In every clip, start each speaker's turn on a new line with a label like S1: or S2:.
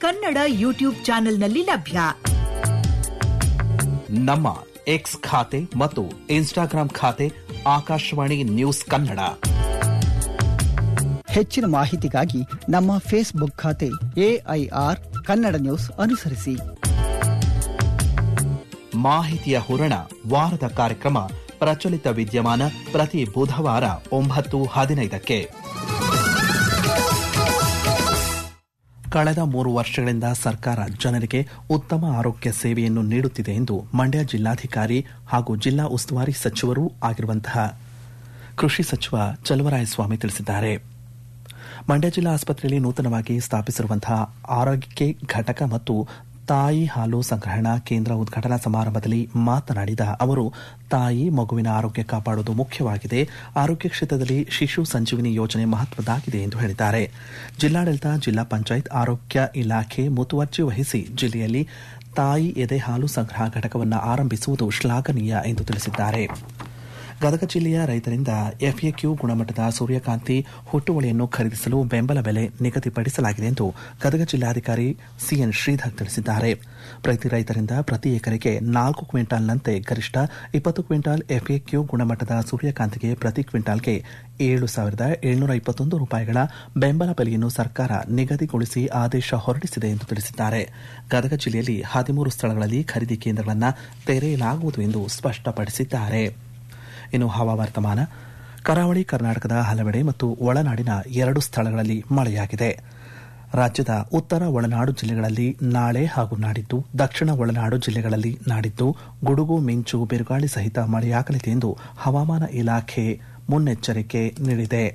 S1: Kannada YouTube ಚಾನೆಲ್ನಲ್ಲಿ ಲಭ್ಯ
S2: ನಮ್ಮ ಎಕ್ಸ್ ಖಾತೆ ಮತ್ತು ಇನ್ಸ್ಟಾಗ್ರಾಂ ಖಾತೆ ಆಕಾಶವಾಣಿ ನ್ಯೂಸ್ ಕನ್ನಡ
S3: ಹೆಚ್ಚಿನ ಮಾಹಿತಿಗಾಗಿ ನಮ್ಮ ಫೇಸ್ಬುಕ್ ಖಾತೆ ಎಐಆರ್ ಕನ್ನಡ ನ್ಯೂಸ್ ಅನುಸರಿಸಿ
S2: ಮಾಹಿತಿಯ ಹೂರಣ ವಾರದ ಕಾರ್ಯಕ್ರಮ ಪ್ರಚಲಿತ ವಿದ್ಯಮಾನ ಪ್ರತಿ ಬುಧವಾರ ಒಂಬತ್ತು ಹದಿನೈದಕ್ಕೆ ಕಳೆದ ಮೂರು ವರ್ಷಗಳಿಂದ ಸರ್ಕಾರ ಜನರಿಗೆ ಉತ್ತಮ ಆರೋಗ್ಯ ಸೇವೆಯನ್ನು ನೀಡುತ್ತಿದೆ ಎಂದು ಮಂಡ್ಯ ಜಿಲ್ಲಾಧಿಕಾರಿ ಹಾಗೂ ಜಿಲ್ಲಾ ಉಸ್ತುವಾರಿ ಸಚಿವರೂ ಆಗಿರುವಂತಹ ಕೃಷಿ ಸಚಿವ ಚಲುವರಾಯಸ್ವಾಮಿ ತಿಳಿಸಿದ್ದಾರೆ ಮಂಡ್ಯ ಜಿಲ್ಲಾ ಆಸ್ಪತ್ರೆಯಲ್ಲಿ ನೂತನವಾಗಿ ಸ್ಥಾಪಿಸಿರುವಂತಹ ಆರೋಗ್ಯ ಘಟಕ ಮತ್ತು ತಾಯಿ ಹಾಲು ಸಂಗ್ರಹಣಾ ಕೇಂದ್ರ ಉದ್ಘಾಟನಾ ಸಮಾರಂಭದಲ್ಲಿ ಮಾತನಾಡಿದ ಅವರು ತಾಯಿ ಮಗುವಿನ ಆರೋಗ್ಯ ಕಾಪಾಡುವುದು ಮುಖ್ಯವಾಗಿದೆ ಆರೋಗ್ಯ ಕ್ಷೇತ್ರದಲ್ಲಿ ಶಿಶು ಸಂಜೀವಿನಿ ಯೋಜನೆ ಮಹತ್ವದಾಗಿದೆ ಎಂದು ಹೇಳಿದ್ದಾರೆ ಜಿಲ್ಲಾಡಳಿತ ಜಿಲ್ಲಾ ಪಂಚಾಯತ್ ಆರೋಗ್ಯ ಇಲಾಖೆ ಮುತುವರ್ಜಿ ವಹಿಸಿ ಜಿಲ್ಲೆಯಲ್ಲಿ ತಾಯಿ ಎದೆ ಹಾಲು ಸಂಗ್ರಹ ಘಟಕವನ್ನು ಆರಂಭಿಸುವುದು ಶ್ಲಾಘನೀಯ ಎಂದು ತಿಳಿಸಿದ್ದಾರೆ ಗದಗ ಜಿಲ್ಲೆಯ ರೈತರಿಂದ ಎಫ್ಎಕ್ಯೂ ಗುಣಮಟ್ಟದ ಸೂರ್ಯಕಾಂತಿ ಹುಟ್ಟುವಳಿಯನ್ನು ಖರೀದಿಸಲು ಬೆಂಬಲ ಬೆಲೆ ನಿಗದಿಪಡಿಸಲಾಗಿದೆ ಎಂದು ಗದಗ ಜಿಲ್ಲಾಧಿಕಾರಿ ಸಿಎನ್ ಶ್ರೀಧರ್ ತಿಳಿಸಿದ್ದಾರೆ ಪ್ರತಿ ರೈತರಿಂದ ಪ್ರತಿ ಎಕರೆಗೆ ನಾಲ್ಕು ಕ್ವಿಂಟಾಲ್ನಂತೆ ಗರಿಷ್ಠ ಇಪ್ಪತ್ತು ಕ್ವಿಂಟಾಲ್ ಎಫ್ಎಕ್ಯೂ ಗುಣಮಟ್ಟದ ಸೂರ್ಯಕಾಂತಿಗೆ ಪ್ರತಿ ಕ್ವಿಂಟಾಲ್ಗೆ ಏಳು ಸಾವಿರದ ಏಳ್ನೂರ ಇಪ್ಪತ್ತೊಂದು ರೂಪಾಯಿಗಳ ಬೆಂಬಲ ಬೆಲೆಯನ್ನು ಸರ್ಕಾರ ನಿಗದಿಗೊಳಿಸಿ ಆದೇಶ ಹೊರಡಿಸಿದೆ ಎಂದು ತಿಳಿಸಿದ್ದಾರೆ ಗದಗ ಜಿಲ್ಲೆಯಲ್ಲಿ ಹದಿಮೂರು ಸ್ಥಳಗಳಲ್ಲಿ ಖರೀದಿ ಕೇಂದ್ರಗಳನ್ನು ತೆರೆಯಲಾಗುವುದು ಎಂದು ಸ್ಪಷ್ಟಪಡಿಸಿದ್ದಾರೆ ಇನ್ನು ಹವಾವರ್ತಮಾನ ಕರಾವಳಿ ಕರ್ನಾಟಕದ ಹಲವೆಡೆ ಮತ್ತು ಒಳನಾಡಿನ ಎರಡು ಸ್ಥಳಗಳಲ್ಲಿ ಮಳೆಯಾಗಿದೆ ರಾಜ್ಯದ ಉತ್ತರ ಒಳನಾಡು ಜಿಲ್ಲೆಗಳಲ್ಲಿ ನಾಳೆ ಹಾಗೂ ನಾಡಿದ್ದು ದಕ್ಷಿಣ ಒಳನಾಡು ಜಿಲ್ಲೆಗಳಲ್ಲಿ ನಾಡಿದ್ದು ಗುಡುಗು ಮಿಂಚು ಬಿರುಗಾಳಿ ಸಹಿತ ಮಳೆಯಾಗಲಿದೆ ಎಂದು ಹವಾಮಾನ ಇಲಾಖೆ ಮುನ್ನೆಚ್ಚರಿಕೆ ನೀಡಿದೆ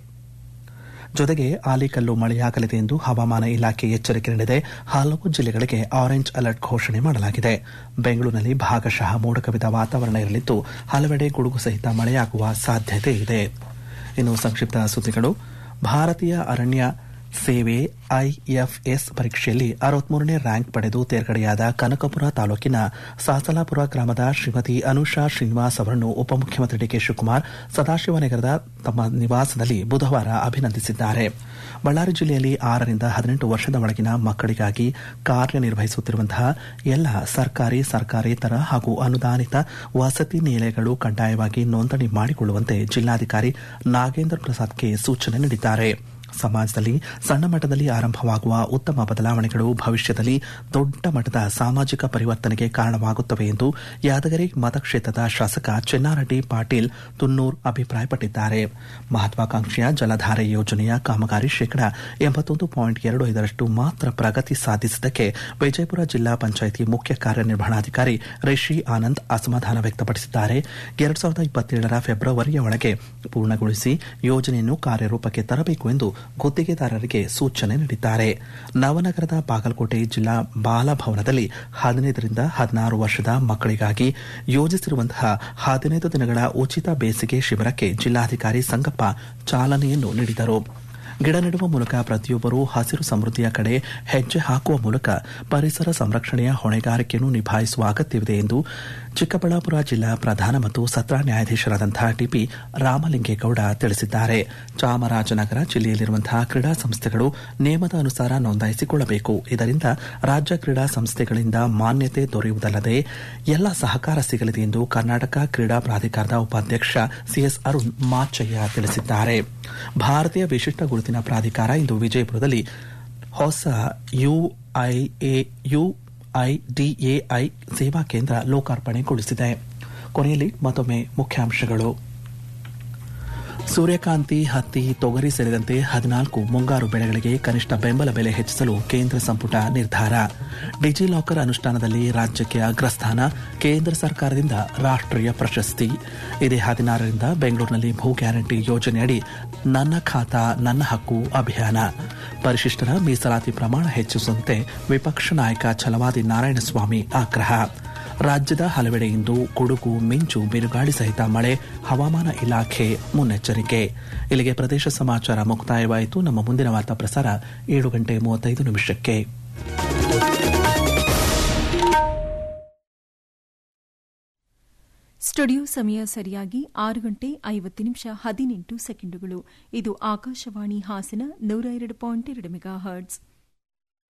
S2: ಜೊತೆಗೆ ಆಲಿಕಲ್ಲು ಮಳೆಯಾಗಲಿದೆ ಎಂದು ಹವಾಮಾನ ಇಲಾಖೆ ಎಚ್ಚರಿಕೆ ನೀಡಿದೆ ಹಲವು ಜಿಲ್ಲೆಗಳಿಗೆ ಆರೆಂಜ್ ಅಲರ್ಟ್ ಘೋಷಣೆ ಮಾಡಲಾಗಿದೆ ಬೆಂಗಳೂರಿನಲ್ಲಿ ಭಾಗಶಃ ಮೋಡ ಕವಿದ ವಾತಾವರಣ ಇರಲಿದ್ದು ಹಲವೆಡೆ ಗುಡುಗು ಸಹಿತ ಮಳೆಯಾಗುವ ಸಾಧ್ಯತೆ ಇದೆ ಇನ್ನು ಸಂಕ್ಷಿಪ್ತ ಸುದ್ದಿಗಳು ಭಾರತೀಯ ಅರಣ್ಯ ಸೇವೆ ಐಎಫ್ಎಸ್ ಪರೀಕ್ಷೆಯಲ್ಲಿ ಅರವತ್ಮೂರನೇ ರ್ಯಾಂಕ್ ಪಡೆದು ತೇರ್ಗಡೆಯಾದ ಕನಕಪುರ ತಾಲೂಕಿನ ಸಾಸಲಾಪುರ ಗ್ರಾಮದ ಶ್ರೀಮತಿ ಅನುಷಾ ಶ್ರೀನಿವಾಸ್ ಅವರನ್ನು ಉಪಮುಖ್ಯಮಂತ್ರಿ ಡಿಕೆ ಶಿವಕುಮಾರ್ ಸದಾಶಿವನಗರದ ತಮ್ಮ ನಿವಾಸದಲ್ಲಿ ಬುಧವಾರ ಅಭಿನಂದಿಸಿದ್ದಾರೆ ಬಳ್ಳಾರಿ ಜಿಲ್ಲೆಯಲ್ಲಿ ಆರರಿಂದ ಹದಿನೆಂಟು ವರ್ಷದ ಒಳಗಿನ ಮಕ್ಕಳಿಗಾಗಿ ಕಾರ್ಯನಿರ್ವಹಿಸುತ್ತಿರುವಂತಹ ಎಲ್ಲ ಸರ್ಕಾರಿ ಸರ್ಕಾರೇತರ ಹಾಗೂ ಅನುದಾನಿತ ವಸತಿ ನಿಲಯಗಳು ಕಡ್ಡಾಯವಾಗಿ ನೋಂದಣಿ ಮಾಡಿಕೊಳ್ಳುವಂತೆ ಜಿಲ್ಲಾಧಿಕಾರಿ ನಾಗೇಂದ್ರ ಪ್ರಸಾದ್ಗೆ ಸೂಚನೆ ನೀಡಿದ್ದಾರೆ ಸಮಾಜದಲ್ಲಿ ಸಣ್ಣ ಮಟ್ಟದಲ್ಲಿ ಆರಂಭವಾಗುವ ಉತ್ತಮ ಬದಲಾವಣೆಗಳು ಭವಿಷ್ಯದಲ್ಲಿ ದೊಡ್ಡ ಮಟ್ಟದ ಸಾಮಾಜಿಕ ಪರಿವರ್ತನೆಗೆ ಕಾರಣವಾಗುತ್ತವೆ ಎಂದು ಯಾದಗಿರಿ ಮತಕ್ಷೇತ್ರದ ಶಾಸಕ ಚೆನ್ನಾರೆಡ್ಡಿ ಪಾಟೀಲ್ ತುನ್ನೂರ್ ಅಭಿಪ್ರಾಯಪಟ್ಟಿದ್ದಾರೆ ಮಹತ್ವಾಕಾಂಕ್ಷೆಯ ಜಲಧಾರೆ ಯೋಜನೆಯ ಕಾಮಗಾರಿ ಶೇಕಡಾ ಎಂಬತ್ತೊಂದು ಪಾಯಿಂಟ್ ಎರಡು ಐದರಷ್ಟು ಮಾತ್ರ ಪ್ರಗತಿ ಸಾಧಿಸಿದ್ದಕ್ಕೆ ವಿಜಯಪುರ ಜಿಲ್ಲಾ ಪಂಚಾಯಿತಿ ಮುಖ್ಯ ಕಾರ್ಯನಿರ್ವಹಣಾಧಿಕಾರಿ ರಿಷಿ ಆನಂದ್ ಅಸಮಾಧಾನ ವ್ಯಕ್ತಪಡಿಸಿದ್ದಾರೆ ಎರಡ್ ಸಾವಿರದ ಇಪ್ಪತ್ತೇಳರ ಫೆಬ್ರವರಿಯ ಒಳಗೆ ಪೂರ್ಣಗೊಳಿಸಿ ಯೋಜನೆಯನ್ನು ಕಾರ್ಯರೂಪಕ್ಕೆ ತರಬೇಕು ಎಂದು ಗುತ್ತಿಗೆದಾರರಿಗೆ ಸೂಚನೆ ನೀಡಿದ್ದಾರೆ ನವನಗರದ ಬಾಗಲಕೋಟೆ ಜಿಲ್ಲಾ ಬಾಲಭವನದಲ್ಲಿ ಹದಿನೈದರಿಂದ ಹದಿನಾರು ವರ್ಷದ ಮಕ್ಕಳಿಗಾಗಿ ಯೋಜಿಸಿರುವಂತಹ ಹದಿನೈದು ದಿನಗಳ ಉಚಿತ ಬೇಸಿಗೆ ಶಿಬಿರಕ್ಕೆ ಜಿಲ್ಲಾಧಿಕಾರಿ ಸಂಗಪ್ಪ ಚಾಲನೆಯನ್ನು ನೀಡಿದರು ಗಿಡ ನೆಡುವ ಮೂಲಕ ಪ್ರತಿಯೊಬ್ಬರೂ ಹಸಿರು ಸಮೃದ್ಧಿಯ ಕಡೆ ಹೆಜ್ಜೆ ಹಾಕುವ ಮೂಲಕ ಪರಿಸರ ಸಂರಕ್ಷಣೆಯ ಹೊಣೆಗಾರಿಕೆಯನ್ನು ನಿಭಾಯಿಸುವ ಅಗತ್ಯವಿದೆ ಎಂದು ಚಿಕ್ಕಬಳ್ಳಾಪುರ ಜಿಲ್ಲಾ ಪ್ರಧಾನ ಮತ್ತು ಸತ್ರ ನ್ಯಾಯಾಧೀಶರಾದಂತಹ ಟಿಪಿ ರಾಮಲಿಂಗೇಗೌಡ ತಿಳಿಸಿದ್ದಾರೆ ಚಾಮರಾಜನಗರ ಜಿಲ್ಲೆಯಲ್ಲಿರುವಂತಹ ಕ್ರೀಡಾ ಸಂಸ್ಥೆಗಳು ನಿಯಮದ ಅನುಸಾರ ನೋಂದಾಯಿಸಿಕೊಳ್ಳಬೇಕು ಇದರಿಂದ ರಾಜ್ಯ ಕ್ರೀಡಾ ಸಂಸ್ಥೆಗಳಿಂದ ಮಾನ್ಯತೆ ದೊರೆಯುವುದಲ್ಲದೆ ಎಲ್ಲ ಸಹಕಾರ ಸಿಗಲಿದೆ ಎಂದು ಕರ್ನಾಟಕ ಕ್ರೀಡಾ ಪ್ರಾಧಿಕಾರದ ಉಪಾಧ್ಯಕ್ಷ ಸಿಎಸ್ ಅರುಣ್ ಮಾಚಯ್ಯ ತಿಳಿಸಿದ್ದಾರೆ ಭಾರತೀಯ ವಿಶಿಷ್ಟ ಗುರುತಿನ ಪ್ರಾಧಿಕಾರ ಇಂದು ವಿಜಯಪುರದಲ್ಲಿ ಹೊಸ ಯುಐಎ ಯುಐಡಿಎಐ ಸೇವಾ ಕೇಂದ್ರ ಲೋಕಾರ್ಪಣೆಗೊಳಿಸಿದೆ ಕೊನೆಯಲ್ಲಿ ಮತ್ತೊಮ್ಮೆ ಮುಖ್ಯಾಂಶಗಳು ಸೂರ್ಯಕಾಂತಿ ಹತ್ತಿ ತೊಗರಿ ಸೇರಿದಂತೆ ಹದಿನಾಲ್ಕು ಮುಂಗಾರು ಬೆಳೆಗಳಿಗೆ ಕನಿಷ್ಠ ಬೆಂಬಲ ಬೆಲೆ ಹೆಚ್ಚಿಸಲು ಕೇಂದ್ರ ಸಂಪುಟ ನಿರ್ಧಾರ ಡಿಜಿಲಾಕರ್ ಅನುಷ್ಠಾನದಲ್ಲಿ ರಾಜ್ಯಕ್ಕೆ ಅಗ್ರಸ್ಥಾನ ಕೇಂದ್ರ ಸರ್ಕಾರದಿಂದ ರಾಷ್ಟ್ರೀಯ ಪ್ರಶಸ್ತಿ ಇದೇ ಹದಿನಾರರಿಂದ ಬೆಂಗಳೂರಿನಲ್ಲಿ ಭೂ ಗ್ಯಾರಂಟಿ ಯೋಜನೆಯಡಿ ನನ್ನ ಖಾತಾ ನನ್ನ ಹಕ್ಕು ಅಭಿಯಾನ ಪರಿಶಿಷ್ಟರ ಮೀಸಲಾತಿ ಪ್ರಮಾಣ ಹೆಚ್ಚಿಸುವಂತೆ ವಿಪಕ್ಷ ನಾಯಕ ಛಲವಾದಿ ನಾರಾಯಣಸ್ವಾಮಿ ಆಗ್ರಹ ರಾಜ್ಯದ ಹಲವೆಡೆ ಇಂದು ಗುಡುಗು ಮಿಂಚು ಬಿರುಗಾಳಿ ಸಹಿತ ಮಳೆ ಹವಾಮಾನ ಇಲಾಖೆ ಮುನ್ನೆಚ್ಚರಿಕೆ ಇಲ್ಲಿಗೆ ಪ್ರದೇಶ ಸಮಾಚಾರ ಮುಕ್ತಾಯವಾಯಿತು ನಮ್ಮ ಮುಂದಿನ ವಾರ್ತಾ ಪ್ರಸಾರ ಏಳು ಗಂಟೆ ಮೂವತ್ತೈದು ನಿಮಿಷಕ್ಕೆ
S4: ಸ್ಟುಡಿಯೋ ಸಮಯ ಸರಿಯಾಗಿ ಆರು ಗಂಟೆ ಐವತ್ತು ನಿಮಿಷ ಹದಿನೆಂಟು ಸೆಕೆಂಡುಗಳು ಇದು ಆಕಾಶವಾಣಿ ಹಾಸನ ನೂರ ಎರಡು ಪಾಯಿಂಟ್ ಎರಡು ಮೆಗಾ ಹರ್ಟ್ಸ್